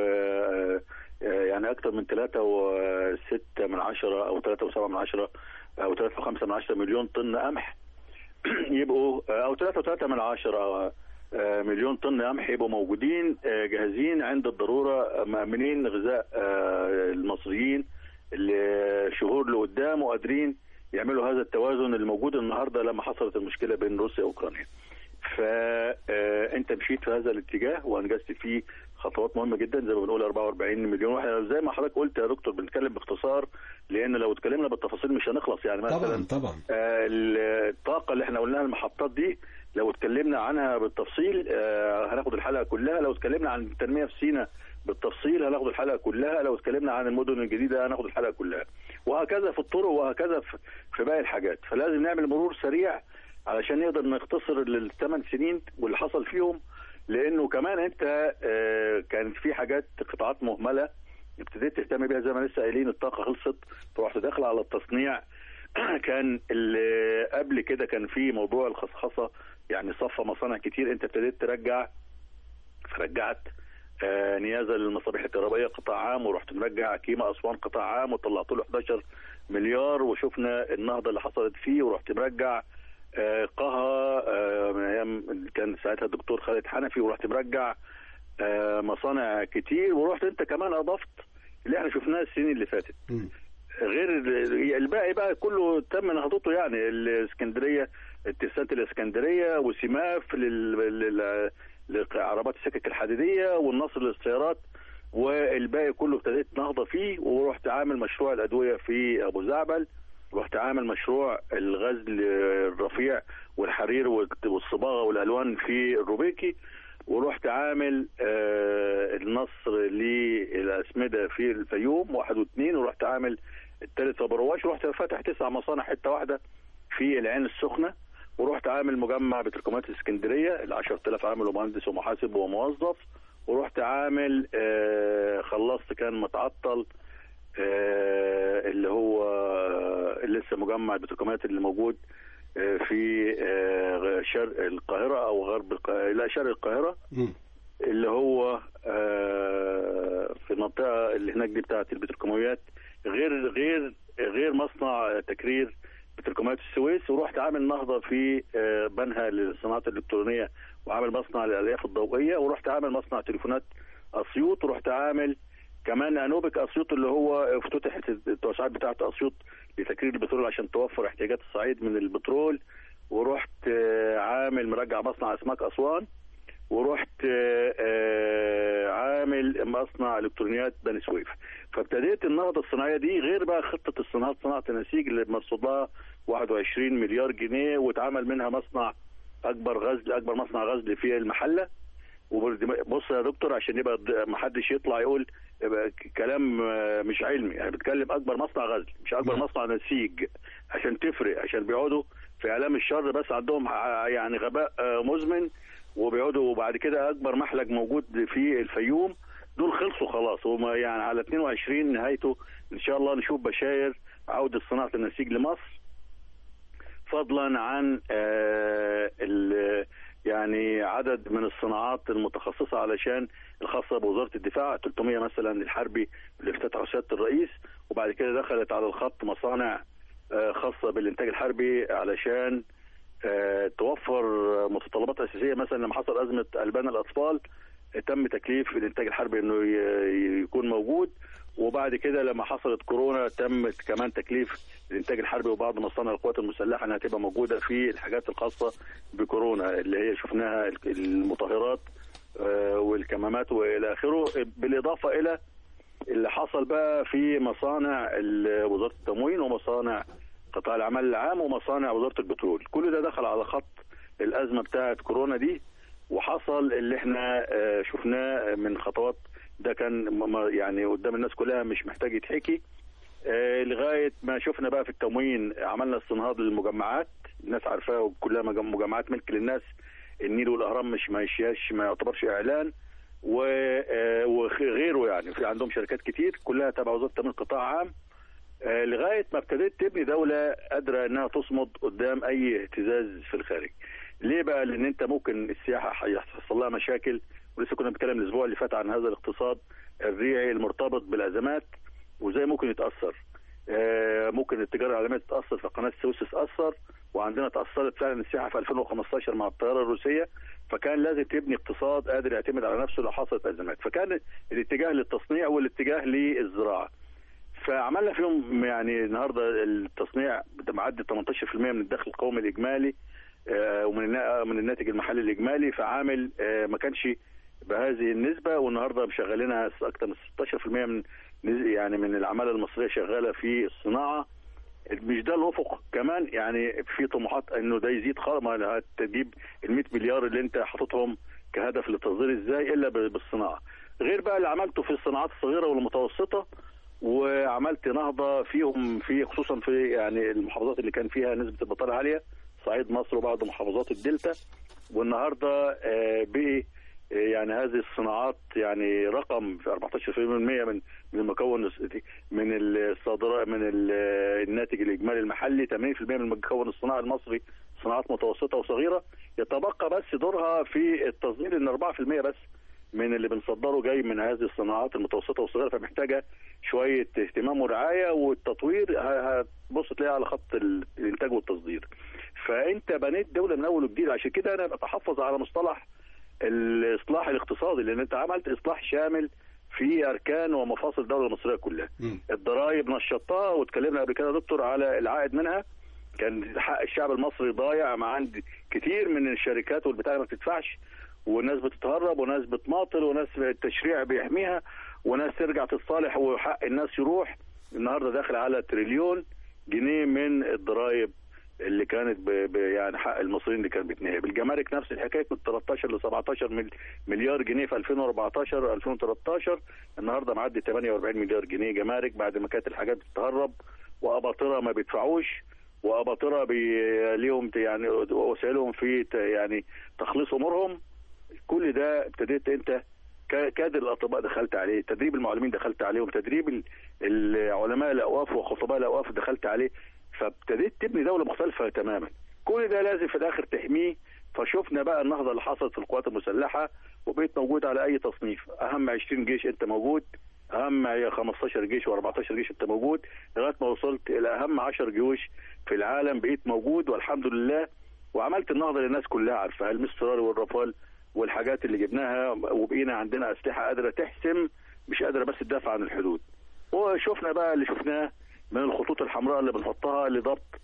يعني اكثر من 3 و6 من عشرة او 3 و7 من عشرة او 3 و5 من عشرة مليون طن قمح يبقوا او 3 و3 من عشرة آه، مليون طن قمح يبقوا موجودين آه، جاهزين عند الضروره آه، مأمنين غذاء آه، المصريين اللي شهور لقدام وقادرين يعملوا هذا التوازن الموجود النهارده لما حصلت المشكله بين روسيا واوكرانيا. فانت مشيت في هذا الاتجاه وانجزت فيه خطوات مهمه جدا زي ما بنقول 44 مليون واحد زي ما حضرتك قلت يا دكتور بنتكلم باختصار لان لو اتكلمنا بالتفاصيل مش هنخلص يعني مثلا طبعا طبعا آه، الطاقه اللي احنا قلناها المحطات دي لو اتكلمنا عنها بالتفصيل آه، هناخد الحلقه كلها لو اتكلمنا عن التنميه في سينا بالتفصيل هناخد الحلقه كلها لو اتكلمنا عن المدن الجديده هناخد الحلقه كلها وهكذا في الطرق وهكذا في- في باقي الحاجات فلازم نعمل مرور سريع علشان نقدر نختصر الثمان سنين واللي حصل فيهم لانه كمان انت آه، كان في حاجات قطاعات مهمله ابتديت تهتم بيها زي ما لسه قايلين الطاقه خلصت فرحت داخل على التصنيع كان اللي قبل كده كان في موضوع الخصخصه يعني صفى مصانع كتير انت ابتديت ترجع فرجعت آه، نيازه للمصابيح الكهربائيه قطاع عام ورحت مرجع كيما اسوان قطاع عام وطلعت له 11 مليار وشفنا النهضه اللي حصلت فيه ورحت مرجع آه، قها آه، من ايام كان ساعتها الدكتور خالد حنفي ورحت مرجع آه، مصانع كتير ورحت انت كمان اضفت اللي احنا شفناه السنين اللي فاتت مم. غير ال- الباقي بقى كله تم نهضته يعني الاسكندريه الترسانة الاسكندريه وسماف لل- لل- لعربات السكك الحديديه والنصر للسيارات والباقي كله ابتديت نهضه فيه ورحت عامل مشروع الادويه في ابو زعبل رحت عامل مشروع الغزل الرفيع والحرير والصباغه والالوان في الروبيكي ورحت عامل آه النصر للاسمده في الفيوم واحد واثنين ورحت عامل الثالث في برواش ورحت فاتح تسع مصانع حته واحده في العين السخنه ورحت عامل مجمع بتركمات اسكندريه ال 10000 عامل ومهندس ومحاسب وموظف ورحت عامل آه خلصت كان متعطل آه اللي هو آه لسه مجمع بتركمات اللي موجود آه في آه شرق القاهره او غرب القاهره لا شرق القاهره مم. اللي هو آه، في المنطقه اللي هناك دي بتاعه البتروكيماويات غير غير غير مصنع تكرير بتروكيماويات السويس ورحت عامل نهضه في آه، بنها للصناعات الالكترونيه وعامل مصنع للالياف الضوئيه ورحت عامل مصنع تليفونات اسيوط ورحت عامل كمان انوبك اسيوط اللي هو افتتحت التوسعات بتاعه اسيوط لتكرير البترول عشان توفر احتياجات الصعيد من البترول ورحت آه، عامل مرجع مصنع اسماك اسوان ورحت آه، آه، عامل مصنع الكترونيات بني سويف فابتديت النهضه الصناعيه دي غير بقى خطه الصناعات صناعه النسيج اللي مرصود لها 21 مليار جنيه واتعمل منها مصنع اكبر غزل اكبر مصنع غزل في المحله وبص يا دكتور عشان يبقى ما حدش يطلع يقول يبقى ك- كلام آه، مش علمي يعني بتكلم اكبر مصنع غزل مش اكبر نعم. مصنع نسيج عشان تفرق عشان بيقعدوا في اعلام الشر بس عندهم ع- يعني غباء آه، مزمن وبيقعدوا وبعد كده اكبر محلج موجود في الفيوم دول خلصوا خلاص هما يعني على 22 نهايته ان شاء الله نشوف بشاير عوده صناعه النسيج لمصر فضلا عن آه، ال- يعني عدد من الصناعات المتخصصه علشان الخاصه بوزاره الدفاع 300 مثلا الحربي اللي افتتحه سياده الرئيس وبعد كده دخلت على الخط مصانع آه، خاصه بالانتاج الحربي علشان آه، توفر متطلبات اساسيه مثلا لما حصل ازمه البان الاطفال آه، تم تكليف الانتاج الحربي انه ي- يكون موجود وبعد كده لما حصلت كورونا تم كمان تكليف الانتاج الحربي وبعض مصانع القوات المسلحه انها تبقى موجوده في الحاجات الخاصه بكورونا اللي هي شفناها المطهرات آه، والكمامات والى اخره بالاضافه الى اللي حصل بقى في مصانع ال- وزاره التموين ومصانع قطاع العمل العام ومصانع وزاره البترول كل ده دخل على خط الازمه بتاعه كورونا دي وحصل اللي احنا آه، شفناه من خطوات ده كان م- م- يعني قدام الناس كلها مش محتاج يتحكي آه، لغايه ما شفنا بقى في التموين عملنا استنهاض للمجمعات الناس عارفاها وكلها مج- مجمعات ملك للناس النيل والاهرام مش ما يشياش ما يعتبرش اعلان و- آه، وغيره يعني في عندهم شركات كتير كلها تبع وزاره التموين قطاع عام آه، لغايه ما ابتديت تبني دوله قادره انها تصمد قدام اي اهتزاز في الخارج. ليه بقى؟ لان انت ممكن السياحه هيحصل لها مشاكل ولسه كنا بنتكلم الاسبوع اللي فات عن هذا الاقتصاد الريعي المرتبط بالازمات وازاي ممكن يتاثر. آه، ممكن التجاره العالميه تتاثر في قناه السويس تتاثر وعندنا تاثرت فعلا السياحه في 2015 مع الطياره الروسيه فكان لازم تبني اقتصاد قادر يعتمد على نفسه لو حصلت ازمات فكان الاتجاه للتصنيع والاتجاه للزراعه. فعملنا فيهم يعني النهارده التصنيع معدي 18% من الدخل القومي الاجمالي آه، ومن النا- من الناتج المحلي الاجمالي فعامل آه، ما كانش بهذه النسبه والنهارده مشغلينها اكثر من 16% من نز- يعني من العماله المصريه شغاله في الصناعه مش ده الافق كمان يعني في طموحات انه ده يزيد خالص ما هتجيب ال 100 مليار اللي انت حاططهم كهدف للتصدير ازاي الا ب- بالصناعه غير بقى اللي عملته في الصناعات الصغيره والمتوسطه وعملت نهضه فيهم في خصوصا في يعني المحافظات اللي كان فيها نسبه البطاله عاليه صعيد مصر وبعض محافظات الدلتا والنهارده آه، بقي آه، يعني هذه الصناعات يعني رقم في 14% من من المكون الس- من الصادرات من ال- الناتج الاجمالي المحلي 80% من المكون الصناعي المصري صناعات متوسطه وصغيره يتبقى بس دورها في التصدير ان 4% بس من اللي بنصدره جاي من هذه الصناعات المتوسطه والصغيره فمحتاجه شويه اهتمام ورعايه والتطوير ه- هتبص تلاقيها على خط ال- الانتاج والتصدير. فانت بنيت دوله من اول وجديد عشان كده انا بتحفظ على مصطلح الاصلاح الاقتصادي لان انت عملت اصلاح شامل في اركان ومفاصل الدوله المصريه كلها. مم. الضرائب نشطتها واتكلمنا قبل كده يا دكتور على العائد منها كان حق الشعب المصري ضايع مع عند كتير من الشركات والبتاع ما بتدفعش وناس بتتهرب وناس بتماطل وناس التشريع بيحميها وناس ترجع تتصالح وحق الناس يروح النهارده داخل على تريليون جنيه من الضرائب اللي كانت ب... ب... يعني حق المصريين اللي كان بيتنهب الجمارك نفس الحكايه من 13 ل 17 مل... مليار جنيه في 2014 2013 النهارده معدي 48 مليار جنيه جمارك بعد ما كانت الحاجات بتتهرب واباطره ما بيدفعوش واباطره بي... ليهم يعني وسائلهم في ت... يعني تخليص امورهم كل ده ابتديت انت ك- كادر الاطباء دخلت عليه تدريب المعلمين دخلت عليهم تدريب ال- العلماء الاوقاف وخطباء الاوقاف دخلت عليه فابتديت تبني دوله مختلفه تماما كل ده لازم في الاخر تحميه فشفنا بقى النهضه اللي حصلت في القوات المسلحه وبقيت موجود على اي تصنيف اهم 20 جيش انت موجود اهم 15 جيش و14 جيش انت موجود لغايه ما وصلت الى اهم 10 جيوش في العالم بقيت موجود والحمد لله وعملت النهضه للناس كلها عارفاها المسترار والرافال والحاجات اللي جبناها وبقينا عندنا اسلحه قادره تحسم مش قادره بس تدافع عن الحدود وشفنا بقى اللي شفناه من الخطوط الحمراء اللي بنحطها لضبط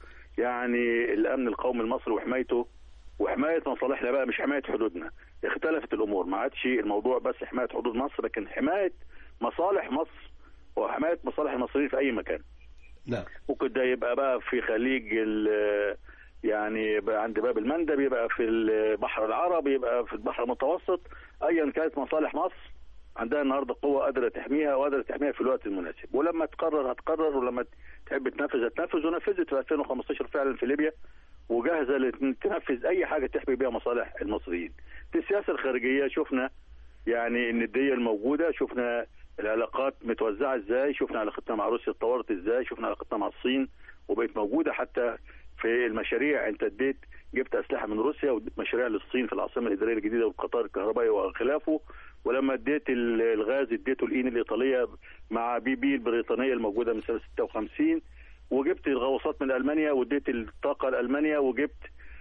يعني الامن القومي المصري وحمايته وحمايه مصالحنا بقى مش حمايه حدودنا اختلفت الامور ما عادش الموضوع بس حمايه حدود مصر لكن حمايه مصالح مصر وحمايه مصالح المصريين في اي مكان نعم ممكن ده يبقى بقى في خليج ال- يعني يبقى عند باب المندب يبقى في البحر العربي يبقى في البحر المتوسط ايا كانت مصالح مصر عندها النهارده قوه قادره تحميها وقادره تحميها في الوقت المناسب ولما تقرر هتقرر ولما تحب تنفذ هتنفذ ونفذت في 2015 فعلا في ليبيا وجاهزه لتنفذ اي حاجه تحمي بيها مصالح المصريين. في السياسه الخارجيه شفنا يعني النديه الموجوده شفنا العلاقات متوزعه ازاي شفنا علاقتنا مع روسيا اتطورت ازاي شفنا علاقتنا مع الصين وبقت موجوده حتى في المشاريع انت اديت جبت اسلحه من روسيا واديت مشاريع للصين في العاصمه الاداريه الجديده والقطار الكهربائي وخلافه ولما اديت ال- الغاز اديته الاين الايطاليه مع بي بي البريطانيه الموجوده من سنه 56 وجبت الغواصات من المانيا واديت الطاقه لالمانيا وجبت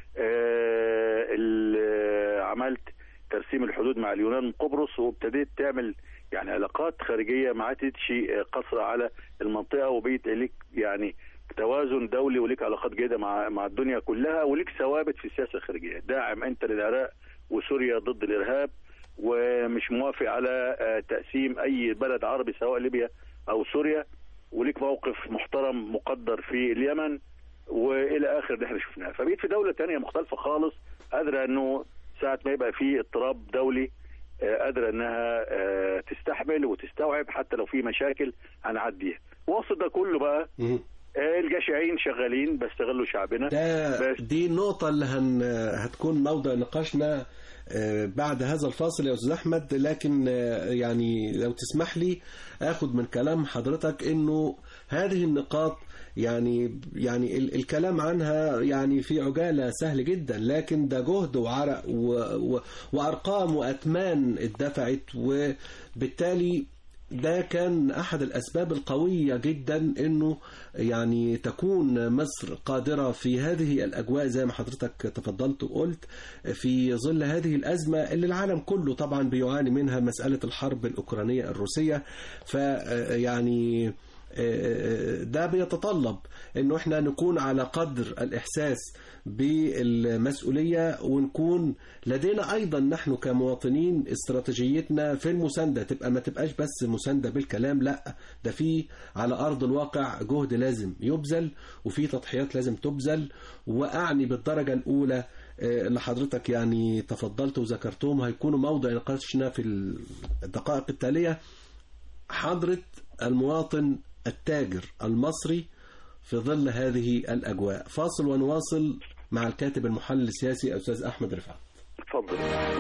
آه، ال- عملت ترسيم الحدود مع اليونان من قبرص وابتديت تعمل يعني علاقات خارجيه ما عادتش آه، قصر على المنطقه وبقيت ليك يعني توازن دولي وليك علاقات جيده مع مع الدنيا كلها وليك ثوابت في السياسه الخارجيه داعم انت للعراق وسوريا ضد الارهاب ومش موافق على آه، تقسيم اي بلد عربي سواء ليبيا او سوريا وليك موقف محترم مقدر في اليمن والى اخر اللي احنا شفناه فبقيت في دوله تانية مختلفه خالص قادره انه ساعه ما يبقى في اضطراب دولي آه، قادره انها آه، تستحمل وتستوعب حتى لو في مشاكل هنعديها وسط ده كله بقى مم. آه، الجشعين شغالين بيستغلوا شعبنا ده بس. دي النقطة اللي هن هتكون موضع نقاشنا آه، بعد هذا الفاصل يا أستاذ أحمد لكن آه، يعني لو تسمح لي أخذ من كلام حضرتك إنه هذه النقاط يعني يعني ال- الكلام عنها يعني في عجالة سهل جدا لكن ده جهد وعرق و و وأرقام وأتمان اتدفعت وبالتالي ده كان أحد الأسباب القوية جدا أنه يعني تكون مصر قادرة في هذه الأجواء زي ما حضرتك تفضلت وقلت في ظل هذه الأزمة اللي العالم كله طبعا بيعاني منها مسألة الحرب الأوكرانية الروسية فيعني ده بيتطلب انه احنا نكون على قدر الاحساس بالمسؤوليه ونكون لدينا ايضا نحن كمواطنين استراتيجيتنا في المسانده تبقى ما تبقاش بس مسانده بالكلام لا ده في على ارض الواقع جهد لازم يبذل وفي تضحيات لازم تبذل واعني بالدرجه الاولى آه، اللي حضرتك يعني تفضلت وذكرتهم هيكونوا موضع نقاشنا في الدقائق التاليه حضرة المواطن التاجر المصري في ظل هذه الأجواء فاصل ونواصل مع الكاتب المحلل السياسي أستاذ أحمد رفعت اتفضل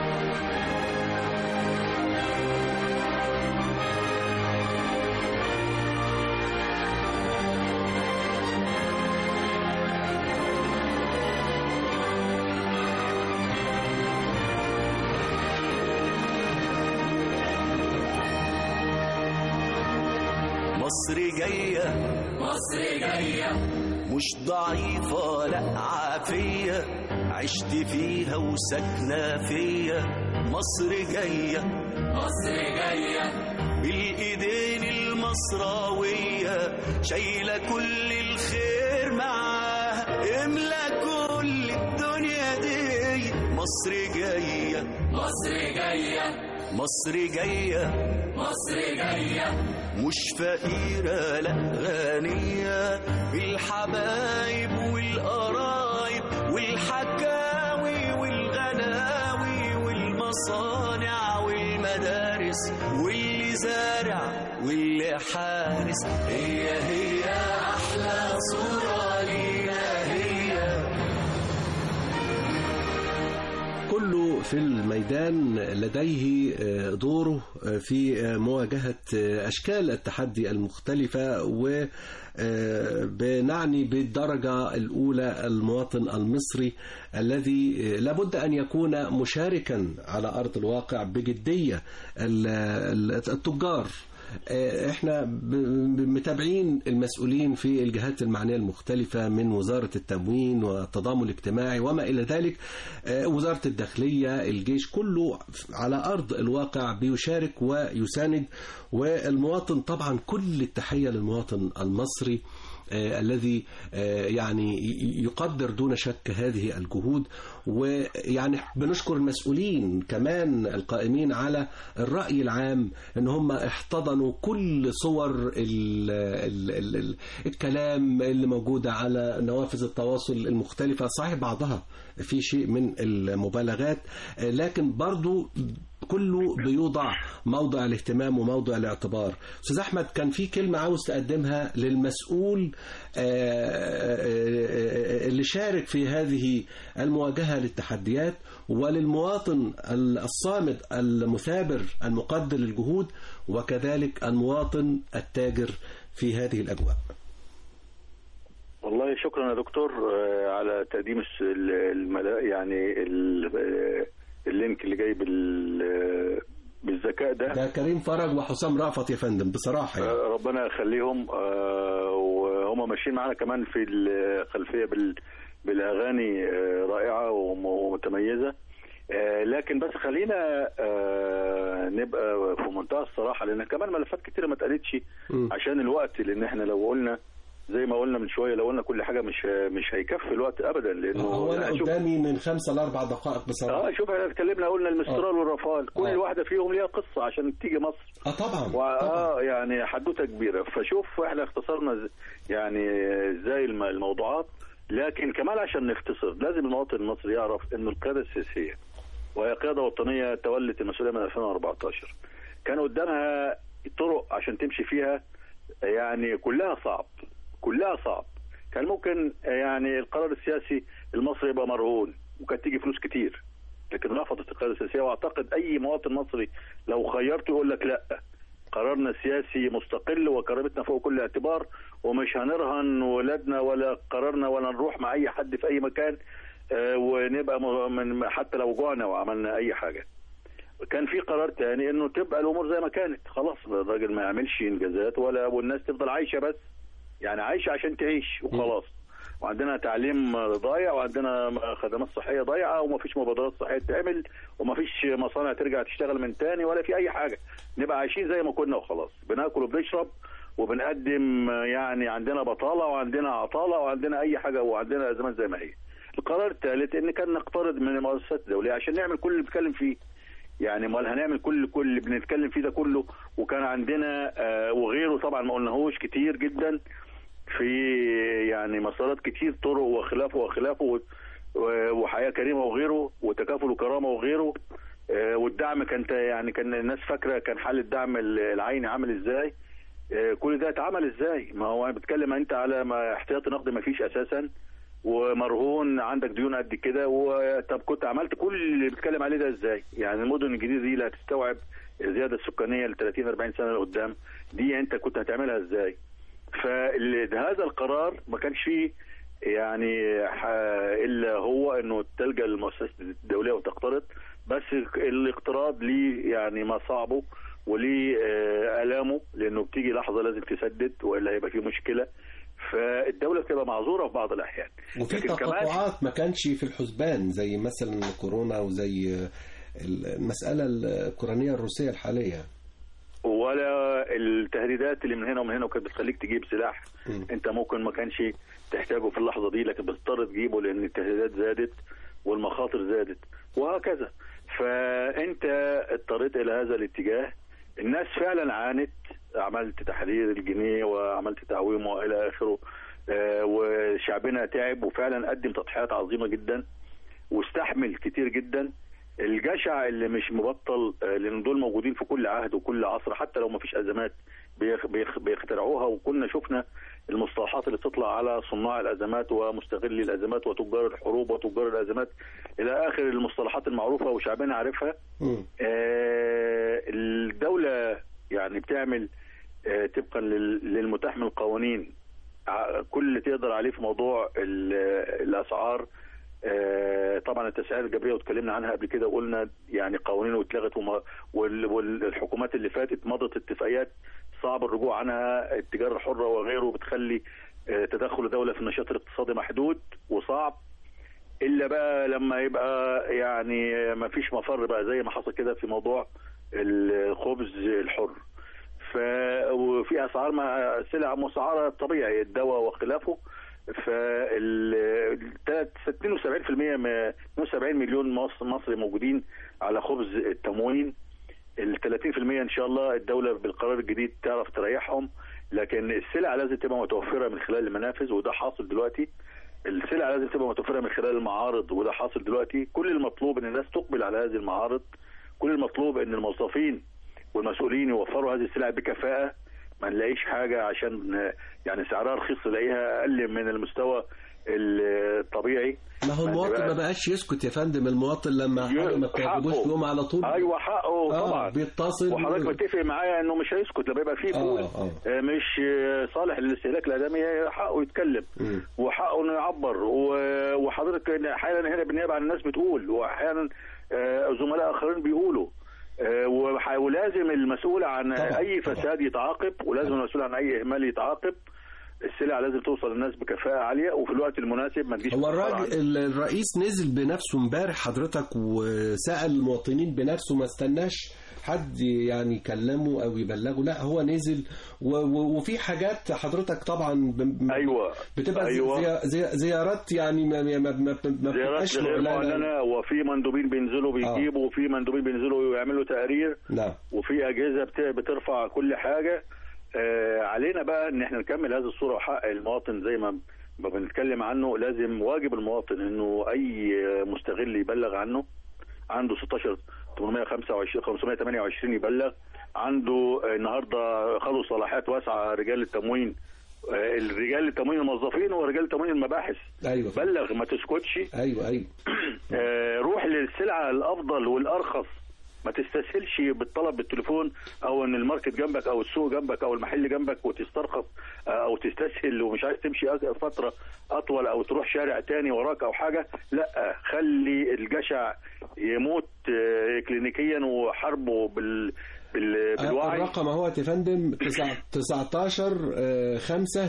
مصر جاية مصر جاية مش ضعيفة لا عافية عشت فيها وساكنة فيا مصر جاية مصر جاية بالإيدين المصراوية شايلة كل الخير معاها املى كل الدنيا دي مصر جاية مصر جاية مصر جاية مصر جاية مش فقيرة لا غنية بالحبايب والقرايب والحكاوي والغناوي والمصانع والمدارس واللي زارع واللي حارس هي هي أحلى صورة لينا هي كل في الميدان لديه آه، دوره آه، في آه، مواجهة آه، أشكال التحدي المختلفة و آه، بنعني بالدرجة الأولى المواطن المصري الذي آه، لابد أن يكون مشاركا على أرض الواقع بجدية ال- ال- التجار آه، احنا ب- ب- متابعين المسؤولين في الجهات المعنيه المختلفه من وزاره التموين والتضامن الاجتماعي وما الى ذلك آه، وزاره الداخليه الجيش كله على ارض الواقع بيشارك ويساند والمواطن طبعا كل التحيه للمواطن المصري آه، الذي آه، يعني ي- يقدر دون شك هذه الجهود ويعني بنشكر المسؤولين كمان القائمين على الرأي العام ان هم احتضنوا كل صور ال ال ال ال الكلام اللي موجودة على نوافذ التواصل المختلفة صحيح بعضها في شيء من المبالغات آه، لكن برضو كله بيوضع موضع الاهتمام وموضع الاعتبار استاذ احمد كان في كلمه عاوز تقدمها للمسؤول آه، آه، آه، اللي شارك في هذه المواجهه للتحديات وللمواطن الصامد المثابر المقدر للجهود وكذلك المواطن التاجر في هذه الاجواء والله شكرا يا دكتور آه، على تقديم الس- ال- الملا يعني ال- آه، اللينك اللي جاي بال آه، بالذكاء ده ده كريم فرج وحسام رأفت يا فندم بصراحه يعني. آه، ربنا يخليهم آه، وهم ماشيين معانا كمان في الخلفيه بال بالاغاني آه، رائعه وم- ومتميزه آه، لكن بس خلينا آه، نبقى في منتهى الصراحه لان كمان ملفات كتيره ما اتقالتش مم. عشان الوقت لان احنا لو قلنا زي ما قلنا من شويه لو قلنا كل حاجه مش مش هيكفي الوقت ابدا لانه هو انا يعني شوف- قدامي من خمسة لاربع دقائق بصراحه اه شوف احنا اتكلمنا قلنا المسترال والرافال كل آه. واحده فيهم ليها قصه عشان تيجي مصر اه طبعا طبعا واه يعني حدوته كبيره فشوف احنا اختصرنا ز- يعني ازاي الم- الموضوعات لكن كمان عشان نختصر لازم المواطن المصري يعرف ان القياده السياسيه وهي قياده وطنيه تولت المسؤوليه من 2014 كان قدامها طرق عشان تمشي فيها يعني كلها صعب كلها صعب كان ممكن يعني القرار السياسي المصري يبقى مرهون وكانت تيجي فلوس كتير لكن رفضت القياده السياسيه واعتقد اي مواطن مصري لو خيرته يقول لك لا قرارنا السياسي مستقل وكرامتنا فوق كل اعتبار ومش هنرهن ولادنا ولا قرارنا ولا نروح مع اي حد في اي مكان آه، ونبقى م- من حتى لو جوعنا وعملنا اي حاجه كان في قرار تاني انه تبقى الامور زي ما كانت خلاص الراجل ما يعملش انجازات ولا والناس تفضل عايشه بس يعني عايشه عشان تعيش وخلاص وعندنا تعليم ضايع وعندنا خدمات صحيه ضايعه ومفيش مبادرات صحيه تعمل ومفيش مصانع ترجع تشتغل من تاني ولا في اي حاجه نبقى عايشين زي ما كنا وخلاص بناكل وبنشرب وبنقدم يعني عندنا بطاله وعندنا عطاله وعندنا اي حاجه وعندنا ازمات زي ما هي القرار الثالث ان كان نقترض من المؤسسات الدوليه عشان نعمل كل اللي بنتكلم فيه يعني امال هنعمل كل كل اللي بنتكلم فيه ده كله وكان عندنا آه وغيره طبعا ما قلناهوش كتير جدا في يعني مسارات كتير طرق وخلافه وخلافه و- و- وحياه كريمه وغيره وتكافل وكرامه وغيره آه، والدعم كان ت- يعني كان الناس فاكره كان حل الدعم ال- العيني عامل ازاي آه، كل ده اتعمل ازاي ما هو بتكلم انت على ما احتياطي نقد ما فيش اساسا ومرهون عندك ديون قد كده وطب كنت عملت كل اللي بتكلم عليه ده ازاي يعني المدن الجديده دي اللي هتستوعب الزياده السكانيه ل 30 40 سنه لقدام دي انت كنت هتعملها ازاي فهذا القرار ما كانش فيه يعني ح- الا هو انه تلجا للمؤسسات الدوليه وتقترض بس الاقتراض ليه يعني مصاعبه وليه آه، الامه لانه بتيجي لحظه لازم تسدد والا هيبقى في مشكله فالدوله بتبقى معذوره في بعض الاحيان وفي لكن كمان- تقاطعات ما كانش في الحسبان زي مثلا كورونا وزي المسألة الأوكرانية الروسية الحالية ولا التهديدات اللي من هنا ومن هنا وكانت بتخليك تجيب سلاح مم. انت ممكن ما كانش تحتاجه في اللحظه دي لكن بتضطر تجيبه لان التهديدات زادت والمخاطر زادت وهكذا فانت اضطريت الى هذا الاتجاه الناس فعلا عانت عملت تحرير الجنيه وعملت تعويم والى اخره آه، وشعبنا تعب وفعلا قدم تضحيات عظيمه جدا واستحمل كتير جدا الجشع اللي مش مبطل آه، لان دول موجودين في كل عهد وكل عصر حتى لو ما فيش ازمات بيخ- بيخ- بيخترعوها وكنا شفنا المصطلحات اللي بتطلع على صناع الازمات ومستغلي الازمات وتجار الحروب وتجار الازمات الى اخر المصطلحات المعروفه وشعبنا عارفها مم. آه، الدولة يعني بتعمل آه، طبقا لل- للمتاح من القوانين ع- كل اللي تقدر عليه في موضوع ال- الأسعار آه، طبعا التسعير الجبرية واتكلمنا عنها قبل كده وقلنا يعني قوانين واتلغت وما- وال- والحكومات اللي فاتت مضت اتفاقيات صعب الرجوع عنها التجارة الحرة وغيره بتخلي آه، تدخل الدولة في النشاط الاقتصادي محدود وصعب الا بقى لما يبقى يعني ما فيش مفر بقى زي ما حصل كده في موضوع الخبز الحر ف وفي اسعار ما سلع مسعره طبيعي الدواء وخلافه فال 72% من 72 مليون مص- مصري موجودين على خبز التموين ال 30% ان شاء الله الدوله بالقرار الجديد تعرف تريحهم لكن السلع لازم تبقى متوفره من خلال المنافذ وده حاصل دلوقتي السلع لازم تبقى متوفره من خلال المعارض وده حاصل دلوقتي كل المطلوب ان الناس تقبل على هذه المعارض كل المطلوب ان الموظفين والمسؤولين يوفروا هذه السلع بكفاءه ما نلاقيش حاجه عشان آه، يعني سعرها رخيص تلاقيها اقل من المستوى الطبيعي ما هو ما المواطن تبقى- ما بقاش يسكت يا فندم المواطن لما حاجة ما بتعجبوش حقه. بيقوم على طول ايوه حقه آه، طبعا بيتصل وحضرتك ويقول- متفق معايا انه مش هيسكت لما يبقى فيه آه، بول آه. آه، مش آه، صالح للاستهلاك الادمي حقه يتكلم مم. وحقه انه يعبر و- وحضرتك احيانا هنا بالنيابه عن الناس بتقول واحيانا آه، زملاء اخرين بيقولوا آه، وح- ولازم المسؤول عن طبعا، اي طبعا. فساد يتعاقب ولازم المسؤول عن اي اهمال يتعاقب السلع لازم توصل للناس بكفاءه عاليه وفي الوقت المناسب ما تجيش هو تتأخر الراجل عنه. ال- الرئيس نزل بنفسه امبارح حضرتك وسأل المواطنين بنفسه ما استناش حد يعني يكلمه او يبلغه لا هو نزل و- و- وفي حاجات حضرتك طبعا ب- ايوه بتبقى زي- أيوة. زي- زي- زيارات يعني ما ما ما, ما, ما زيارات بتبقاش غير معلنة. معلنه وفي مندوبين بينزلوا بيجيبوا وفي مندوبين بينزلوا يعملوا تقارير نعم وفي اجهزه بت- بترفع كل حاجه آه علينا بقى ان احنا نكمل هذه الصوره وحق المواطن زي ما ما بنتكلم عنه لازم واجب المواطن انه اي مستغل يبلغ عنه عنده 16 825 528 يبلغ عنده آه، النهارده خدوا صلاحيات واسعه رجال التموين آه، الرجال التموين الموظفين ورجال التموين المباحث ايوه بلغ ما تسكتش ايوه ايوه آه، روح للسلعه الافضل والارخص ما تستسهلش بالطلب بالتليفون او ان الماركت جنبك او السوق جنبك او المحل جنبك وتسترخص آه، او تستسهل ومش عايز تمشي أك- فتره اطول او تروح شارع تاني وراك او حاجه لا خلي الجشع يموت آه، كلينيكيا وحاربه بال بال- بالوعي الرقم اهو يا فندم 19 5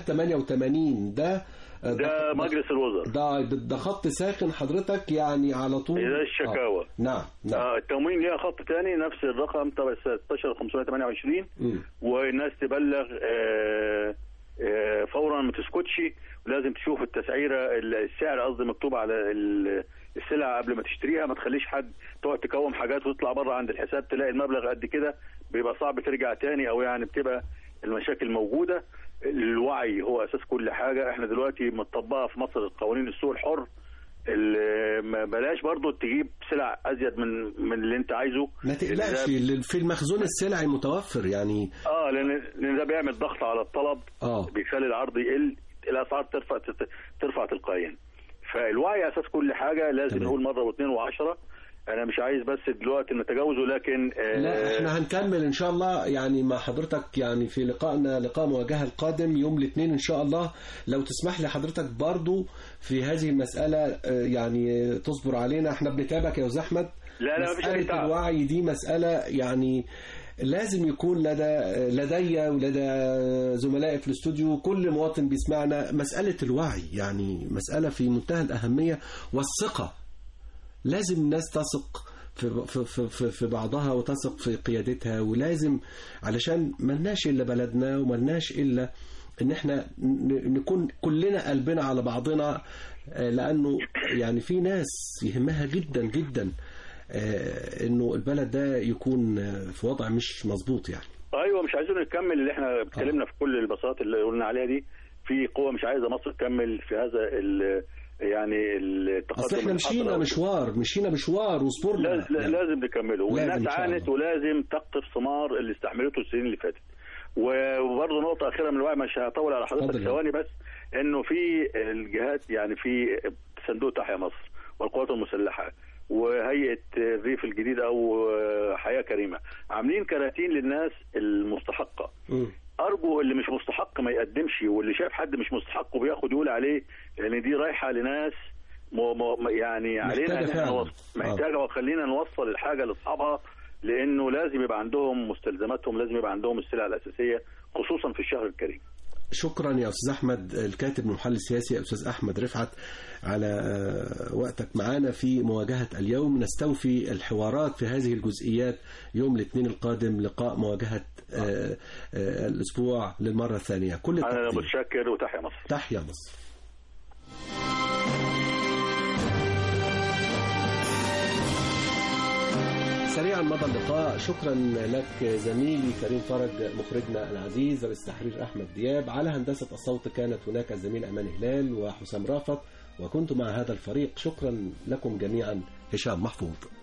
88 ده آه، ده مجلس الوزراء ده ده خط ساخن حضرتك يعني على طول ده الشكاوى. آه. نعم نعم آه، التموين ليها خط تاني نفس الرقم تبع 16 528 مم. والناس تبلغ آه، آه، فورا ما تسكتش لازم تشوف التسعيره السعر قصدي مكتوب على ال- السلعه قبل ما تشتريها ما تخليش حد تقعد تكوم حاجات وتطلع بره عند الحساب تلاقي المبلغ قد كده بيبقى صعب ترجع تاني او يعني بتبقى المشاكل موجوده الوعي هو اساس كل حاجه احنا دلوقتي مطبقه في مصر قوانين السوق الحر ال- ما بلاش برضو تجيب سلع ازيد من من اللي انت عايزه ما تقلقش ال- في المخزون السلعي متوفر يعني اه لان لان ده بيعمل ضغط على الطلب اه بيخلي العرض يقل الاسعار ترفع تت- ترفع تلقائيا فالوعي اساس كل حاجه لازم تمام. نقول مره واثنين وعشرة انا مش عايز بس دلوقتي نتجاوزه لكن آه، لا احنا هنكمل ان شاء الله يعني مع حضرتك يعني في لقائنا لقاء مواجهه القادم يوم الاثنين ان شاء الله لو تسمح لي حضرتك برضو في هذه المساله آه، يعني تصبر علينا احنا بنتابعك يا استاذ احمد لا لا مفيش أي مساله تعب. الوعي دي مساله يعني لازم يكون لدى لدي ولدى زملائي في الاستوديو كل مواطن بيسمعنا مساله الوعي يعني مساله في منتهى الاهميه والثقه لازم الناس تثق في في في في, في بعضها وتثق في قيادتها ولازم علشان ملناش الا بلدنا وملناش الا ان احنا ن- نكون كلنا قلبنا على بعضنا آه، لانه يعني في ناس يهمها جدا جدا آه، انه البلد ده يكون آه، في وضع مش مظبوط يعني ايوه مش عايزين نكمل اللي احنا اتكلمنا في كل البساطات اللي قلنا عليها دي في قوة مش عايزة مصر تكمل في هذا ال يعني التقدم اصل احنا الحاضر مشينا أو- مشوار مشينا مشوار وصبرنا لاز- يعني. لازم نكمله لازم والناس إن شاء عانت الله. ولازم تقطف ثمار اللي استحملته السنين اللي فاتت وبرضه نقطة أخيرة من الوعي مش هطول على حضرتك اتفضل. ثواني بس إنه في الجهات يعني في صندوق تحيا مصر والقوات المسلحة وهيئة الريف الجديد أو حياة كريمة عاملين كراتين للناس المستحقة مم. ارجو اللي مش مستحق ما يقدمش واللي شايف حد مش مستحق وبياخد يقول عليه لان دي رايحه لناس م م يعني علينا إن إحنا فعلا. نوص- محتاجه وخلينا نوصل الحاجه لاصحابها لانه لازم يبقى عندهم مستلزماتهم لازم يبقى عندهم السلع الاساسيه خصوصا في الشهر الكريم شكرا يا استاذ احمد الكاتب المحلل السياسي استاذ احمد رفعت على آه، وقتك معنا في مواجهه اليوم نستوفي الحوارات في هذه الجزئيات يوم الاثنين القادم لقاء مواجهه آه، آه، الاسبوع للمره الثانيه كل انا التقدير متشكر وتحيا مصر تحيا مصر سريعا مضى اللقاء شكرا لك زميلي كريم فرج مخرجنا العزيز رئيس تحرير احمد دياب على هندسه الصوت كانت هناك الزميل امان هلال وحسام رافت وكنت مع هذا الفريق شكرا لكم جميعا هشام محفوظ